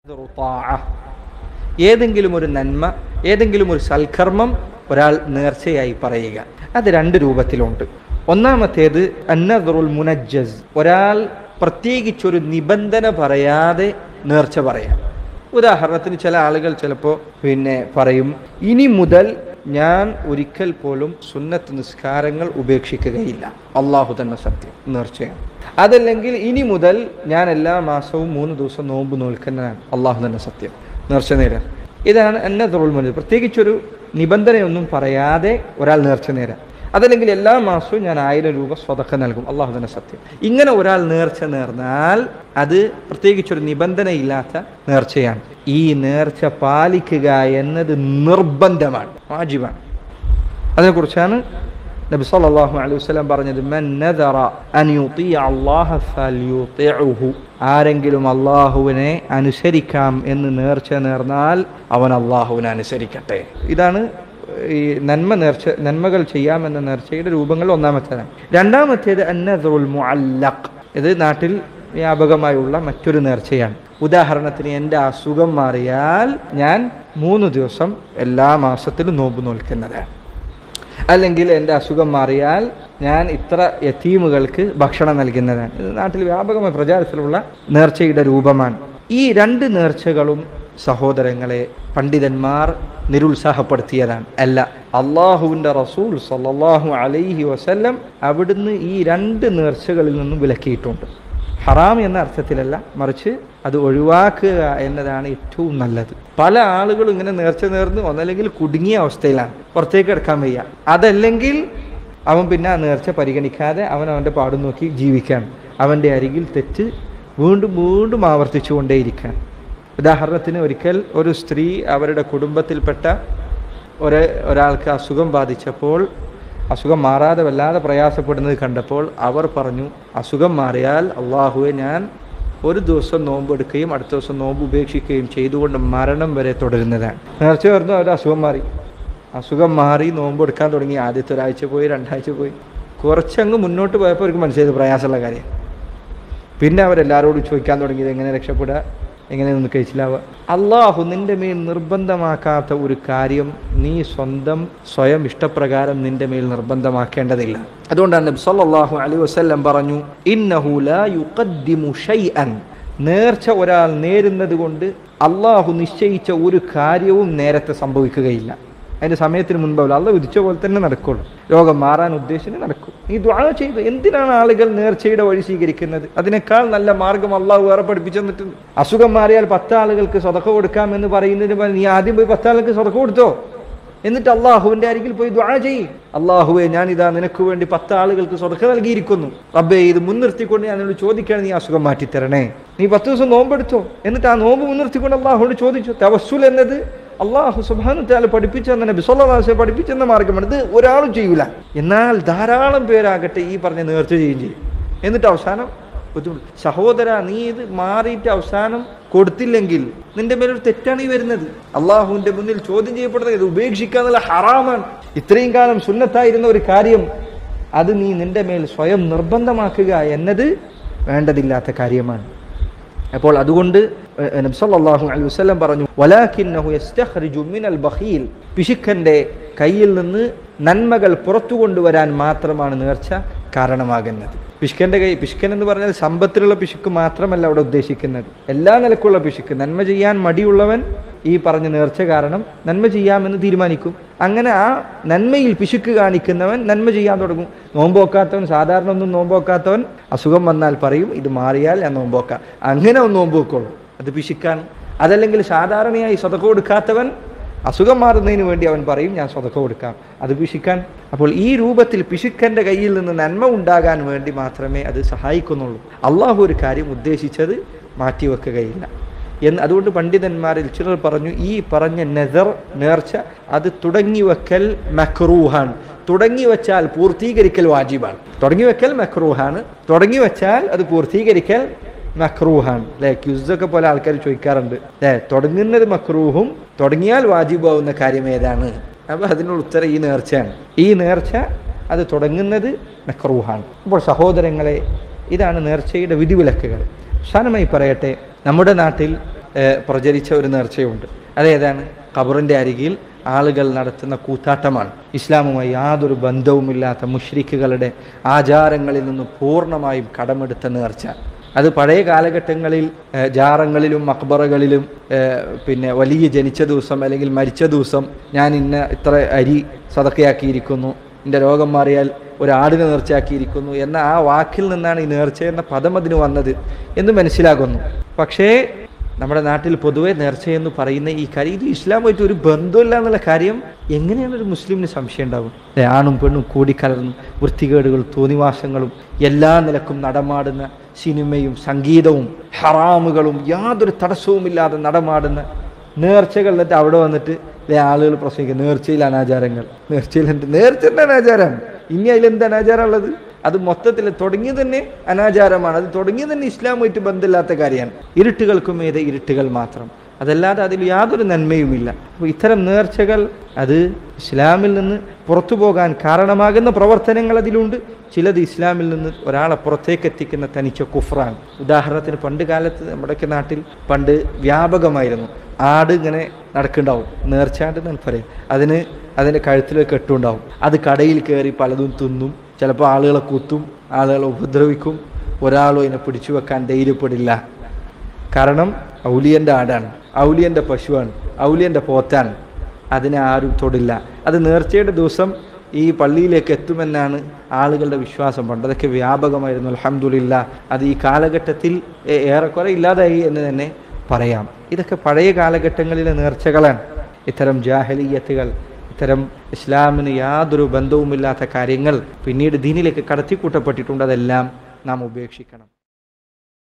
റുതാഅ. ഏതെങ്കിലും ഒരു നന്മ ഏതെങ്കിലും ഒരു സൽക്കർമ്മം ഒരാൾ നേർച്ചയായി പറയുക അത് രണ്ട് രൂപത്തിലുണ്ട് ഒന്നാമത്തേത് അന്നദറുൽ മുനജ്ജസ് ഒരാൾ പ്രത്യേകിച്ചൊരു നിബന്ധന പറയാതെ നേർച്ച പറയാം ഉദാഹരണത്തിന് ചില ആളുകൾ ചിലപ്പോൾ പിന്നെ പറയും ഇനി മുതൽ ഞാൻ ഒരിക്കൽ പോലും സുന്നത്ത് നിസ്കാരങ്ങൾ ഉപേക്ഷിക്കുകയില്ല അള്ളാഹു തന്നെ സത്യം നേർച്ചയാണ് അതല്ലെങ്കിൽ ഇനി മുതൽ ഞാൻ എല്ലാ മാസവും മൂന്ന് ദിവസം നോമ്പ് നോൽക്കുന്നതാണ് അള്ളാഹു തന്നെ സത്യം നേർച്ച നേരാൻ ഇതാണ് എന്നെ തൊഴിൽ പ്രത്യേകിച്ചൊരു നിബന്ധനയൊന്നും പറയാതെ ഒരാൾ നേർച്ച നേരാൻ അതല്ലെങ്കിൽ എല്ലാ മാസവും ഞാൻ ആയിരം രൂപ സ്വതക്ക നൽകും അള്ളാഹു തന്നെ സത്യം ഇങ്ങനെ ഒരാൾ നേർച്ച നേർന്നാൽ അത് പ്രത്യേകിച്ചൊരു നിബന്ധനയില്ലാത്ത നേർച്ചയാണ് ഈ നേർച്ച പാലിക്കുക എന്നത് നിർബന്ധമാണ് വാജിബാണ് അതിനെക്കുറിച്ചാണ് നബി സല്ലല്ലാഹു അലൈഹി വസല്ലം പറഞ്ഞത് മൻ നദറ അൻ യുതിഅ അല്ലാഹ ഫൽയുതിഉഹു ആരെങ്കിലും അള്ളാഹുവിനെ അനുസരിക്കാം എന്ന് നേർച്ച നേർന്നാൽ അവൻ അള്ളാഹുവിനെ അനുസരിക്കട്ടെ ഇതാണ് ഈ നന്മ നേർച്ച നന്മകൾ ചെയ്യാമെന്ന നേർച്ചയുടെ രൂപങ്ങൾ ഒന്നാമത്തേതാണ് രണ്ടാമത്തേത് അന്നദറുൽ മുഅല്ലഖ് ഇത് നാട്ടിൽ വ്യാപകമായുള്ള മറ്റൊരു നേർച്ചയാണ് ഉദാഹരണത്തിന് എൻ്റെ അസുഖം മാറിയാൽ ഞാൻ മൂന്ന് ദിവസം എല്ലാ മാസത്തിലും നോമ്പ് നോൽക്കുന്നതാണ് അല്ലെങ്കിൽ എൻ്റെ അസുഖം മാറിയാൽ ഞാൻ ഇത്ര യത്തീമുകൾക്ക് ഭക്ഷണം നൽകുന്നതാണ് ഇത് നാട്ടിൽ വ്യാപകമായ പ്രചാരത്തിലുള്ള നേർച്ചയുടെ രൂപമാണ് ഈ രണ്ട് നേർച്ചകളും സഹോദരങ്ങളെ പണ്ഡിതന്മാർ നിരുത്സാഹപ്പെടുത്തിയതാണ് അല്ല അള്ളാഹുവിൻ്റെ റസൂൽ സല്ലല്ലാഹു അലൈഹി വസല്ലം അവിടുന്ന് ഈ രണ്ട് നേർച്ചകളിൽ നിന്നും വിലക്കിയിട്ടുണ്ട് ഹറാം എന്ന അർത്ഥത്തിലല്ല മറിച്ച് അത് ഒഴിവാക്കുക എന്നതാണ് ഏറ്റവും നല്ലത് പല ആളുകളും ഇങ്ങനെ നേർച്ച നേർന്ന് ഒന്നല്ലെങ്കിൽ കുടുങ്ങിയ അവസ്ഥയിലാണ് പുറത്തേക്ക് എടുക്കാൻ വയ്യ അതല്ലെങ്കിൽ അവൻ പിന്നെ ആ നേർച്ച പരിഗണിക്കാതെ അവൻ അവൻ്റെ പാടും നോക്കി ജീവിക്കാൻ അവൻ്റെ അരികിൽ തെറ്റ് വീണ്ടും വീണ്ടും ആവർത്തിച്ചുകൊണ്ടേയിരിക്കാൻ ഉദാഹരണത്തിന് ഒരിക്കൽ ഒരു സ്ത്രീ അവരുടെ കുടുംബത്തിൽപ്പെട്ട ഒരു ഒരാൾക്ക് അസുഖം ബാധിച്ചപ്പോൾ അസുഖം മാറാതെ വല്ലാതെ പ്രയാസപ്പെടുന്നത് കണ്ടപ്പോൾ അവർ പറഞ്ഞു അസുഖം മാറിയാൽ അള്ളാഹുവെ ഞാൻ ഒരു ദിവസം നോമ്പ് എടുക്കുകയും അടുത്ത ദിവസം നോമ്പ് ഉപേക്ഷിക്കുകയും ചെയ്തുകൊണ്ട് മരണം വരെ തുടരുന്നതാണ് നേർച്ച പറഞ്ഞു അവർ അസുഖം മാറി അസുഖം മാറി നോമ്പ് എടുക്കാൻ തുടങ്ങി ആദ്യത്തെ ഒരാഴ്ച പോയി രണ്ടാഴ്ച പോയി കുറച്ചങ്ങ് മുന്നോട്ട് പോയപ്പോൾ അവർക്ക് മനസ്സിലായത് പ്രയാസമുള്ള കാര്യം പിന്നെ അവരെല്ലാവരോടും ചോദിക്കാൻ തുടങ്ങിയത് എങ്ങനെ രക്ഷപ്പെടുക എങ്ങനെ നിന്ന് കഴിച്ചിലാവുക അള്ളാഹു നിന്റെ മേൽ നിർബന്ധമാക്കാത്ത ഒരു കാര്യം നീ സ്വന്തം സ്വയം ഇഷ്ടപ്രകാരം നിന്റെ മേൽ നിർബന്ധമാക്കേണ്ടതില്ല അതുകൊണ്ടാണ് നബി സല്ലല്ലാഹു അലൈഹി വസല്ലം പറഞ്ഞു ഇന്നഹു ലാ യുഖദ്ദിമു ഷൈഅൻ നേർച്ച ഒരാൾ നേരുന്നത് കൊണ്ട് അള്ളാഹു നിശ്ചയിച്ച ഒരു കാര്യവും നേരത്തെ സംഭവിക്കുകയില്ല അതിന്റെ സമയത്തിന് മുൻപാവില്ല അള്ള വിധിച്ച പോലെ തന്നെ നടക്കുള്ളൂ രോഗം മാറാൻ ഉദ്ദേശിച്ച് നടക്കും നീ ദ്വാ ചെയ്തു എന്തിനാണ് ആളുകൾ നേർച്ചയുടെ വഴി സ്വീകരിക്കുന്നത് അതിനേക്കാൾ നല്ല മാർഗം അള്ളാഹു വേറെ പഠിപ്പിച്ചു തന്നിട്ടുണ്ട് അസുഖം മാറിയാൽ പത്ത് ആളുകൾക്ക് സ്വതക്ക കൊടുക്കാം എന്ന് പറയുന്നതിന് പകരം നീ ആദ്യം പോയി പത്ത് ആളുകൾക്ക് സ്വതക്ക കൊടുത്തോ എന്നിട്ട് അള്ളാഹുവിന്റെ അരികിൽ പോയി ദ്വാ ചെയ്യും അള്ളാഹുവെ ഞാൻ ഇതാ നിനക്ക് വേണ്ടി പത്ത് ആളുകൾക്ക് സ്വതക്ക നൽകിയിരിക്കുന്നു റബ്ബേ ഇത് മുൻനിർത്തിക്കൊണ്ട് ഞാൻ നിന്നോട് ചോദിക്കുകയാണ് നീ അസുഖം മാറ്റിത്തരണേ നീ പത്ത് ദിവസം നോമ്പെടുത്തോ എന്നിട്ട് ആ നോമ്പ് മുൻനിർത്തിക്കൊണ്ട് അള്ളാഹുവിനോട് ചോദിച്ചു തവസ്സുൽ എന്നത് അള്ളാഹു സുബാനുത്താല് പഠിപ്പിച്ചെന്ന നബി സല്ലാസ് പഠിപ്പിച്ചെന്ന മാർഗമാണ് ഇത് ഒരാളും ചെയ്യൂല എന്നാൽ ധാരാളം പേരാകട്ടെ ഈ പറഞ്ഞ നേർച്ച ചെയ്യുകയും ചെയ്യും എന്നിട്ട് അവസാനം ബുദ്ധിമുട്ട് സഹോദര നീ ഇത് മാറിയിട്ട് അവസാനം കൊടുത്തില്ലെങ്കിൽ നിന്റെ മേലൊരു തെറ്റാണ് ഈ വരുന്നത് അള്ളാഹുവിന്റെ മുന്നിൽ ചോദ്യം ചെയ്യപ്പെടുന്നത് ഇത് ഉപേക്ഷിക്കാന്നുള്ള ഹറാമാണ് ഇത്രയും കാലം സുന്നത്തായിരുന്ന ഒരു കാര്യം അത് നീ നിന്റെ മേൽ സ്വയം നിർബന്ധമാക്കുക എന്നത് വേണ്ടതില്ലാത്ത കാര്യമാണ് അപ്പോൾ അതുകൊണ്ട് നബി സല്ലല്ലാഹു അലൈഹി വസല്ലം പറഞ്ഞു വലാകിന്നഹു യസ്തഖ്രിജു മിനൽ ബഖീൽ പിശുക്കന്റെ കയ്യിൽ നിന്ന് നന്മകൾ പുറത്തു കൊണ്ടുവരാൻ മാത്രമാണ് നേർച്ച കാരണമാകുന്നത് പിശുക്കന്റെ കൈ പിശുക്കൻ എന്ന് പറഞ്ഞാൽ സമ്പത്തിലുള്ള പിശുക്ക് മാത്രമല്ല അവിടെ ഉദ്ദേശിക്കുന്നത് എല്ലാ നിലക്കുള്ള പിശുക്ക് നന്മ ചെയ്യാൻ മടിയുള്ളവൻ ഈ പറഞ്ഞ നേർച്ച കാരണം നന്മ ചെയ്യാമെന്ന് തീരുമാനിക്കും അങ്ങനെ ആ നന്മയിൽ പിശുക്ക് കാണിക്കുന്നവൻ നന്മ ചെയ്യാൻ തുടങ്ങും നോമ്പോക്കാത്തവൻ സാധാരണ ഒന്നും നോമ്പോക്കാത്തവൻ അസുഖം വന്നാൽ പറയും ഇത് മാറിയാൽ ഞാൻ നോമ്പോക്കാം അങ്ങനെ ഒന്ന് നോമ്പ് വെക്കുള്ളൂ അത് പിശുക്കാൻ അതല്ലെങ്കിൽ സാധാരണയായി സ്വതക്ക കൊടുക്കാത്തവൻ അസുഖം മാറുന്നതിന് വേണ്ടി അവൻ പറയും ഞാൻ സ്വതക്ക കൊടുക്കാം അത് പിശുക്കാൻ അപ്പോൾ ഈ രൂപത്തിൽ പിശുക്കൻ്റെ കയ്യിൽ നിന്ന് നന്മ ഉണ്ടാകാൻ വേണ്ടി മാത്രമേ അത് സഹായിക്കുന്നുള്ളൂ അള്ളാഹു ഒരു കാര്യം ഉദ്ദേശിച്ചത് മാറ്റിവെക്കുകയില്ല എന്ന് അതുകൊണ്ട് പണ്ഡിതന്മാരിൽ ചിലർ പറഞ്ഞു ഈ പറഞ്ഞ നെതർ നേർച്ച അത് തുടങ്ങി വെക്കൽ മക്രൂഹാണ് തുടങ്ങി വെച്ചാൽ പൂർത്തീകരിക്കൽ വാജിബാണ് തുടങ്ങി വെക്കൽ മക്രൂഹാണ് തുടങ്ങി വെച്ചാൽ അത് പൂർത്തീകരിക്കൽ മക്രൂഹാണ് അല്ലെ ക്യുസൊക്കെ പോലെ ആൾക്കാർ ചോദിക്കാറുണ്ട് അല്ലെ തുടങ്ങുന്നത് മക്രൂഹും തുടങ്ങിയാൽ വാജിബാവുന്ന കാര്യം ഏതാണ് അപ്പൊ അതിനുള്ള ഉത്തരം ഈ നേർച്ചയാണ് ഈ നേർച്ച അത് തുടങ്ങുന്നത് മക്രൂഹാണ് അപ്പോൾ സഹോദരങ്ങളെ ഇതാണ് നേർച്ചയുടെ വിധിവിലക്കുകൾ അവസാനമായി പറയട്ടെ നമ്മുടെ നാട്ടിൽ ഏഹ്, പ്രചരിച്ച ഒരു നേർച്ചയുണ്ട് അതേതാണ് ഖബറിൻ്റെ അരികിൽ ആളുകൾ നടത്തുന്ന കൂത്താട്ടമാണ് ഇസ്ലാമുമായി യാതൊരു ബന്ധവുമില്ലാത്ത മുഷ്രിക്കുകളുടെ ആചാരങ്ങളിൽ നിന്ന് പൂർണ്ണമായും കടമെടുത്ത നേർച്ച അത് പഴയ കാലഘട്ടങ്ങളിൽ ഏഹ്, ജാറങ്ങളിലും മക്ബറകളിലും ഏഹ്, പിന്നെ വലിയ ജനിച്ച ദിവസം അല്ലെങ്കിൽ മരിച്ച ദിവസം ഞാൻ ഇന്ന ഇത്ര അരി സതക്കയാക്കിയിരിക്കുന്നു എൻ്റെ രോഗം മാറിയാൽ ഒരു ആടിനെ നേർച്ചയാക്കിയിരിക്കുന്നു എന്ന ആ വാക്കിൽ നിന്നാണ് ഈ നേർച്ച എന്ന പദം അതിന് വന്നത് എന്ന് മനസ്സിലാകുന്നു പക്ഷേ നമ്മുടെ നാട്ടിൽ പൊതുവെ നേർച്ച എന്ന് പറയുന്ന ഈ കാര്യം ഇത് ഇസ്ലാമായിട്ട് ഒരു ബന്ധമില്ല എന്നുള്ള കാര്യം എങ്ങനെയാണ് ഒരു മുസ്ലിമിന് സംശയം ഉണ്ടാവും ദേ, ആണും പെണ്ണും കൂടിക്കലർന്നും വൃത്തികേടുകളും തോന്നിവാസങ്ങളും എല്ലാ നിലക്കും നടമാടുന്ന സിനിമയും സംഗീതവും ഹറാമുകളും യാതൊരു തടസ്സവുമില്ലാതെ നടമാടുന്ന നേർച്ചകൾ എന്നിട്ട് അവിടെ വന്നിട്ട് ദേ ആളുകൾ പ്രസംഗിക്കുക നേർച്ചയിൽ അനാചാരങ്ങൾ നേർച്ചയിൽ എന്ത് നേർച്ചയുടെ അനാചാരം ഇനി അതിലെന്ത് അനാചാരം ഉള്ളത് അത് മൊത്തത്തിൽ തുടങ്ങി തന്നെ അനാചാരമാണ് അത് തുടങ്ങി തന്നെ ഇസ്ലാമായിട്ട് ബന്ധമില്ലാത്ത കാര്യമാണ് ഇരുട്ടുകൾക്കും ഏത് ഇരുട്ടുകൾ മാത്രം അതല്ലാതെ അതിൽ യാതൊരു നന്മയുമില്ല അപ്പോൾ ഇത്തരം നേർച്ചകൾ അത് ഇസ്ലാമിൽ നിന്ന് പുറത്തു പോകാൻ കാരണമാകുന്ന പ്രവർത്തനങ്ങൾ അതിലുണ്ട് ചിലത് ഇസ്ലാമിൽ നിന്ന് ഒരാളെ പുറത്തേക്ക് എത്തിക്കുന്ന തനിച്ച കുഫറാണ് ഉദാഹരണത്തിന് പണ്ട് കാലത്ത് നമ്മുടെയൊക്കെ നാട്ടിൽ പണ്ട് വ്യാപകമായിരുന്നു ആട് ഇങ്ങനെ നടക്കുന്നുണ്ടാവും നേർച്ചാണ്ട് എന്ന് പറയും അതിന് അതിൻ്റെ കഴുത്തിൽ കെട്ടുണ്ടാവും അത് കടയിൽ കയറി പലതും തിന്നും ചിലപ്പോൾ ആളുകളെ കുത്തും ആളുകളെ ഉപദ്രവിക്കും ഒരാളും അതിനെ പിടിച്ചു വെക്കാൻ ധൈര്യപ്പെടില്ല കാരണം ഔലിയൻ്റെ ആടാണ് ഔലിയൻ്റെ പശുവാണ് ഔലിയൻ്റെ പോത്താണ് അതിനെ ആരും തൊടില്ല അത് നേർച്ചയുടെ ദിവസം ഈ പള്ളിയിലേക്ക് എത്തുമെന്നാണ് ആളുകളുടെ വിശ്വാസം പണ്ട് അതൊക്കെ വ്യാപകമായിരുന്നു അലഹമുല്ല അത് ഈ കാലഘട്ടത്തിൽ ഏ- ഏറെക്കുറെ ഇല്ലാതായി എന്ന് തന്നെ പറയാം ഇതൊക്കെ പഴയ കാലഘട്ടങ്ങളിലെ നേർച്ചകളാണ് ഇത്തരം ജാഹലീയത്തുകൾ ഇത്തരം ഇസ്ലാമിന് യാതൊരു ബന്ധവുമില്ലാത്ത കാര്യങ്ങൾ പിന്നീട് ദീനിലേക്ക് കടത്തിക്കൂട്ടപ്പെട്ടിട്ടുണ്ട് അതെല്ലാം നാം ഉപേക്ഷിക്കണം